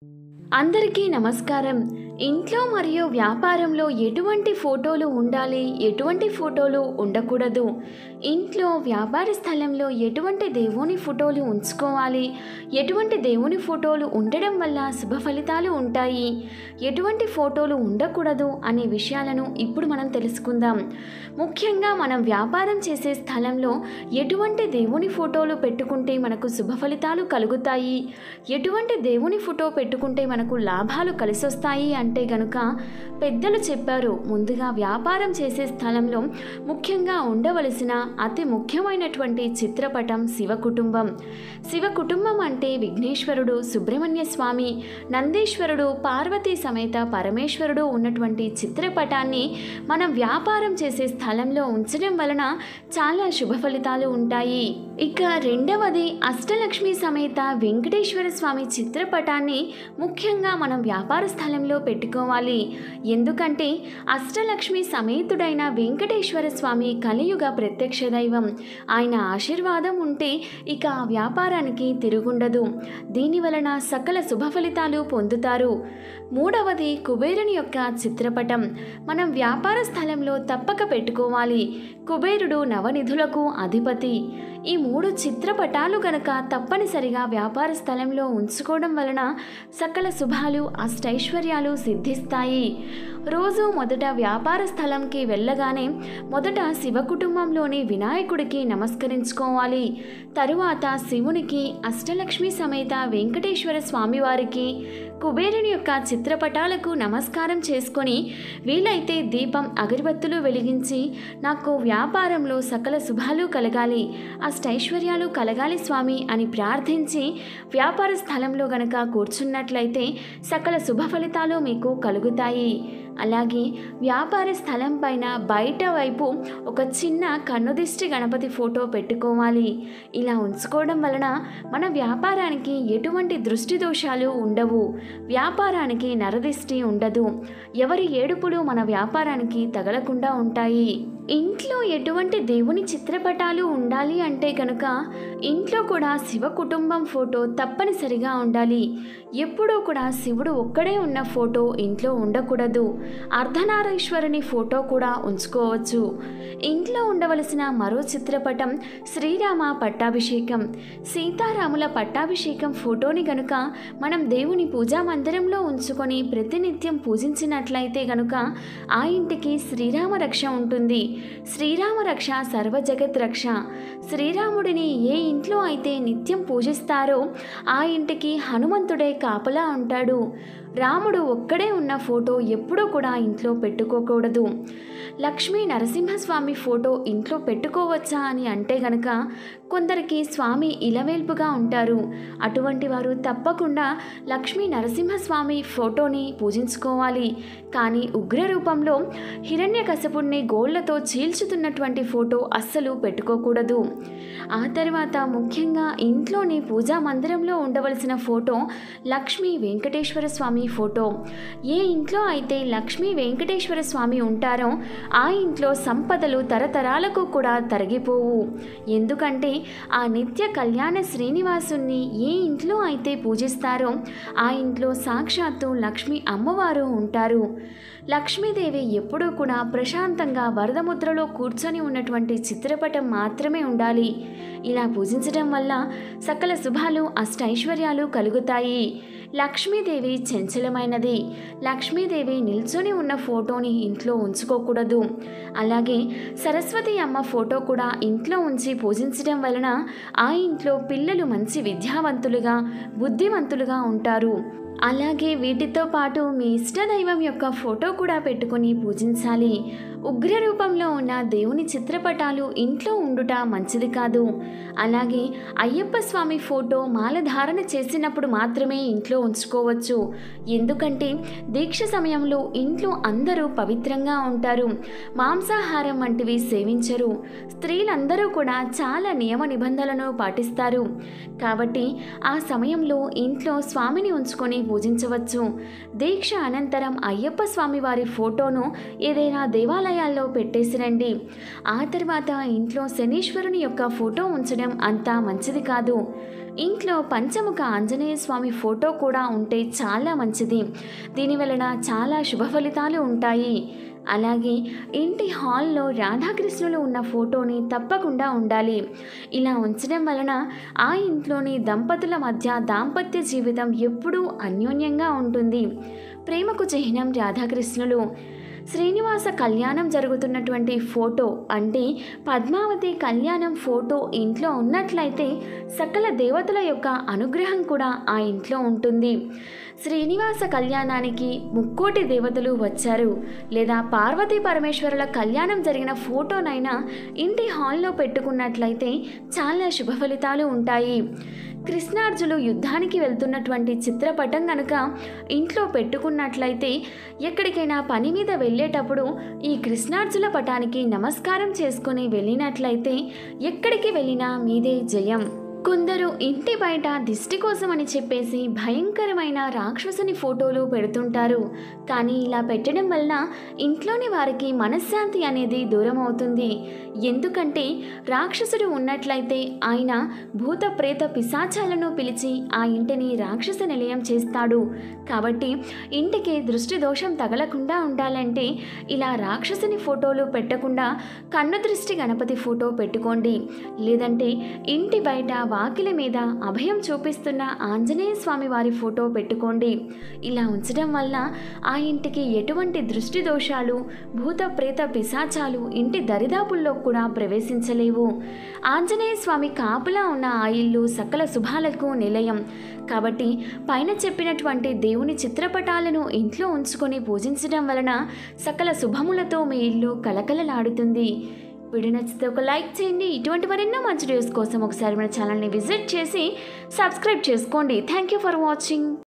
అందరికీ నమస్కారం ఇంట్లో మరియు వ్యాపారంలో ఎటువంటి ఫోటోలు ఉండాలి ఎటువంటి ఫోటోలు ఉండకూడదు ఇంట్లో వ్యాపార స్థలంలో ఎటువంటి దేవుని ఫోటోలు ఉంచుకోవాలి ఎటువంటి దేవుని ఫోటోలు ఉండడం వల్ల శుభ ఫలితాలు ఉంటాయి ఎటువంటి ఫోటోలు ఉండకూడదు అనే విషయాలను ఇప్పుడు మనం తెలుసుకుందాం ముఖ్యంగా మనం వ్యాపారం చేసే స్థలంలో ఎటువంటి దేవుని ఫోటోలు పెట్టుకుంటే మనకు శుభ ఫలితాలు కలుగుతాయి ఎటువంటి దేవుని ఫోటో పెట్టుకుంటే మనకు లాభాలు కలిసొస్తాయి అంటే గనుక పెద్దలు చెప్పారు ముందుగా వ్యాపారం చేసే స్థలంలో ముఖ్యంగా ఉండవలసిన అతి ముఖ్యమైనటువంటి చిత్రపటం శివ కుటుంబం శివ కుటుంబం అంటే విఘ్నేశ్వరుడు సుబ్రహ్మణ్య స్వామి నందీశ్వరుడు పార్వతీ సమేత పరమేశ్వరుడు ఉన్నటువంటి చిత్రపటాన్ని మనం వ్యాపారం చేసే స్థలంలో ఉంచడం వలన చాలా శుభ ఫలితాలు ఉంటాయి ఇక రెండవది అష్టలక్ష్మి సమేత వెంకటేశ్వర స్వామి చిత్రపటాన్ని ముఖ్యంగా మనం వ్యాపార స్థలంలో పెట్టుకోవాలి ఎందుకంటే అష్టలక్ష్మి సమేతుడైన వెంకటేశ్వర స్వామి కలియుగ ప్రత్యక్ష దైవం ఆయన ఆశీర్వాదం ఉంటే ఇక ఆ వ్యాపారానికి తిరుగుండదు దీని వలన సకల శుభ ఫలితాలు పొందుతారు మూడవది కుబేరుని యొక్క చిత్రపటం మనం వ్యాపార స్థలంలో తప్పక పెట్టుకోవాలి కుబేరుడు నవనిధులకు అధిపతి ఈ మూడు చిత్రపటాలు గనక తప్పనిసరిగా వ్యాపార స్థలంలో ఉంచుకోవడం వలన సకల శుభాలు అష్టైశ్వర్యాలు సిద్ధిస్తాయి రోజు మొదట వ్యాపార స్థలంకి వెళ్ళగానే మొదట శివ కుటుంబంలోని వినాయకుడికి నమస్కరించుకోవాలి తరువాత శివునికి అష్టలక్ష్మి సమేత వెంకటేశ్వర స్వామివారికి కుబేరుని యొక్క చిత్రపటాలకు నమస్కారం చేసుకొని వీలైతే దీపం అగరబత్తులు వెలిగించి నాకు వ్యాపారంలో సకల శుభాలు కలగాలి అష్టైశ్వర్యాలు కలగాలి స్వామి అని ప్రార్థించి వ్యాపార స్థలంలో గనక కూర్చున్నట్లయితే సకల శుభ ఫలితాలు మీకు కలుగుతాయి అలాగే వ్యాపార స్థలం పైన బయట వైపు ఒక చిన్న కన్నుదిష్టి గణపతి ఫోటో పెట్టుకోవాలి ఇలా ఉంచుకోవడం వలన మన వ్యాపారానికి ఎటువంటి దృష్టి దోషాలు ఉండవు వ్యాపారానికి నరదిష్టి ఉండదు ఎవరి ఏడుపులు మన వ్యాపారానికి తగలకుండా ఉంటాయి ఇంట్లో ఎటువంటి దేవుని చిత్రపటాలు ఉండాలి అంటే కనుక ఇంట్లో కూడా శివ కుటుంబం ఫోటో తప్పనిసరిగా ఉండాలి ఎప్పుడూ కూడా శివుడు ఒక్కడే ఉన్న ఫోటో ఇంట్లో ఉండకూడదు అర్ధనారీశ్వరుని ఫోటో కూడా ఉంచుకోవచ్చు ఇంట్లో ఉండవలసిన మరో చిత్రపటం శ్రీరామ పట్టాభిషేకం సీతారాముల పట్టాభిషేకం ఫోటోని గనుక మనం దేవుని పూజా మందిరంలో ఉంచుకొని ప్రతినిత్యం పూజించినట్లయితే గనుక ఆ ఇంటికి శ్రీరామ రక్ష ఉంటుంది శ్రీరామ రక్ష సర్వజగత్ రక్ష శ్రీరాముడిని ఏ ఇంట్లో అయితే నిత్యం పూజిస్తారో ఆ ఇంటికి హనుమంతుడే కాపలా ఉంటాడు రాముడు ఒక్కడే ఉన్న ఫోటో ఎప్పుడూ కూడా ఇంట్లో పెట్టుకోకూడదు లక్ష్మీ నరసింహస్వామి ఫోటో ఇంట్లో పెట్టుకోవచ్చా అని అంటే గనక కొందరికి స్వామి ఇలవేల్పుగా ఉంటారు అటువంటి వారు తప్పకుండా లక్ష్మీ నరసింహస్వామి ఫోటోని పూజించుకోవాలి కానీ ఉగ్ర రూపంలో హిరణ్యకశపుణ్ణి గోళ్లతో చీల్చుతున్నటువంటి ఫోటో అస్సలు పెట్టుకోకూడదు ఆ తర్వాత ముఖ్యంగా ఇంట్లోని పూజా మందిరంలో ఉండవలసిన ఫోటో లక్ష్మీ వెంకటేశ్వర స్వామి ఫోటో ఏ ఇంట్లో అయితే లక్ష్మీ వెంకటేశ్వర స్వామి ఉంటారో ఆ ఇంట్లో సంపదలు తరతరాలకు కూడా తరిగిపోవు ఎందుకంటే ఆ నిత్య కళ్యాణ శ్రీనివాసుని ఏ ఇంట్లో అయితే పూజిస్తారో ఆ ఇంట్లో సాక్షాత్తు లక్ష్మీ అమ్మవారు ఉంటారు లక్ష్మీదేవి ఎప్పుడూ కూడా ప్రశాంతంగా వరదముద్రలో కూర్చొని ఉన్నటువంటి చిత్రపటం మాత్రమే ఉండాలి ఇలా పూజించడం వల్ల సకల శుభాలు అష్టైశ్వర్యాలు కలుగుతాయి లక్ష్మీదేవి చంచలమైనది లక్ష్మీదేవి నిల్చొని ఉన్న ఫోటోని ఇంట్లో ఉంచుకోకూడదు అలాగే సరస్వతి అమ్మ ఫోటో కూడా ఇంట్లో ఉంచి పూజించడం వలన ఆ ఇంట్లో పిల్లలు మంచి విద్యావంతులుగా బుద్ధివంతులుగా ఉంటారు అలాగే వీటితో పాటు మీ ఇష్టదైవం యొక్క ఫోటో కూడా పెట్టుకొని పూజించాలి ఉగ్ర రూపంలో ఉన్న దేవుని చిత్రపటాలు ఇంట్లో ఉండుట మంచిది కాదు అలాగే అయ్యప్ప స్వామి ఫోటో మాల ధారణ చేసినప్పుడు మాత్రమే ఇంట్లో ఉంచుకోవచ్చు ఎందుకంటే దీక్ష సమయంలో ఇంట్లో అందరూ పవిత్రంగా ఉంటారు మాంసాహారం వంటివి సేవించరు స్త్రీలందరూ కూడా చాలా నియమ నిబంధనలను పాటిస్తారు కాబట్టి ఆ సమయంలో ఇంట్లో స్వామిని ఉంచుకొని పూజించవచ్చు దీక్ష అనంతరం అయ్యప్ప స్వామి వారి ఫోటోను ఏదైనా దేవాలయాల్లో పెట్టేసి రండి ఆ తర్వాత ఇంట్లో శనీశ్వరుని యొక్క ఫోటో ఉంచడం అంత మంచిది కాదు ఇంట్లో పంచముఖ ఆంజనేయ స్వామి ఫోటో కూడా ఉంటే చాలా మంచిది దీని వలన చాలా శుభ ఫలితాలు ఉంటాయి అలాగే ఇంటి హాల్లో రాధాకృష్ణులు ఉన్న ఫోటోని తప్పకుండా ఉండాలి ఇలా ఉంచడం వలన ఆ ఇంట్లోని దంపతుల మధ్య దాంపత్య జీవితం ఎప్పుడూ అన్యోన్యంగా ఉంటుంది ప్రేమకు చిహ్నం రాధాకృష్ణులు శ్రీనివాస కళ్యాణం జరుగుతున్నటువంటి ఫోటో అంటే పద్మావతి కళ్యాణం ఫోటో ఇంట్లో ఉన్నట్లయితే సకల దేవతల యొక్క అనుగ్రహం కూడా ఆ ఇంట్లో ఉంటుంది శ్రీనివాస కళ్యాణానికి ముక్కోటి దేవతలు వచ్చారు లేదా పార్వతీ పరమేశ్వరుల కళ్యాణం జరిగిన ఫోటోనైనా ఇంటి హాల్లో పెట్టుకున్నట్లయితే చాలా శుభ ఫలితాలు ఉంటాయి కృష్ణార్జులు యుద్ధానికి వెళ్తున్నటువంటి చిత్రపటం కనుక ఇంట్లో పెట్టుకున్నట్లయితే ఎక్కడికైనా పని మీద వెళ్ళేటప్పుడు ఈ కృష్ణార్జుల పటానికి నమస్కారం చేసుకుని వెళ్ళినట్లయితే ఎక్కడికి వెళ్ళినా మీదే జయం కొందరు ఇంటి బయట దిష్టి కోసమని చెప్పేసి భయంకరమైన రాక్షసుని ఫోటోలు పెడుతుంటారు కానీ ఇలా పెట్టడం వలన ఇంట్లోని వారికి మనశ్శాంతి అనేది దూరం అవుతుంది ఎందుకంటే రాక్షసుడు ఉన్నట్లయితే ఆయన భూత ప్రేత పిశాచాలను పిలిచి ఆ ఇంటిని రాక్షస నిలయం చేస్తాడు కాబట్టి ఇంటికి దృష్టి దోషం తగలకుండా ఉండాలంటే ఇలా రాక్షసుని ఫోటోలు పెట్టకుండా కన్ను దృష్టి గణపతి ఫోటో పెట్టుకోండి లేదంటే ఇంటి బయట వాకిలి మీద అభయం చూపిస్తున్న ఆంజనేయ స్వామి వారి ఫోటో పెట్టుకోండి ఇలా ఉంచడం వల్ల ఆ ఇంటికి ఎటువంటి దృష్టి దోషాలు భూత ప్రేత పిశాచాలు ఇంటి దరిదాపుల్లో కూడా ప్రవేశించలేవు ఆంజనేయ స్వామి కాపులా ఉన్న ఆ ఇల్లు సకల శుభాలకు నిలయం కాబట్టి పైన చెప్పినటువంటి దేవుని చిత్రపటాలను ఇంట్లో ఉంచుకొని పూజించడం వలన సకల శుభములతో మీ ఇల్లు కలకలలాడుతుంది వీడియో నచ్చితే ఒక లైక్ చేయండి ఇటువంటి మరెన్నో మంచి వీడియోస్ కోసం ఒకసారి మన ఛానల్ని విజిట్ చేసి సబ్స్క్రైబ్ చేసుకోండి థ్యాంక్ యూ ఫర్ వాచింగ్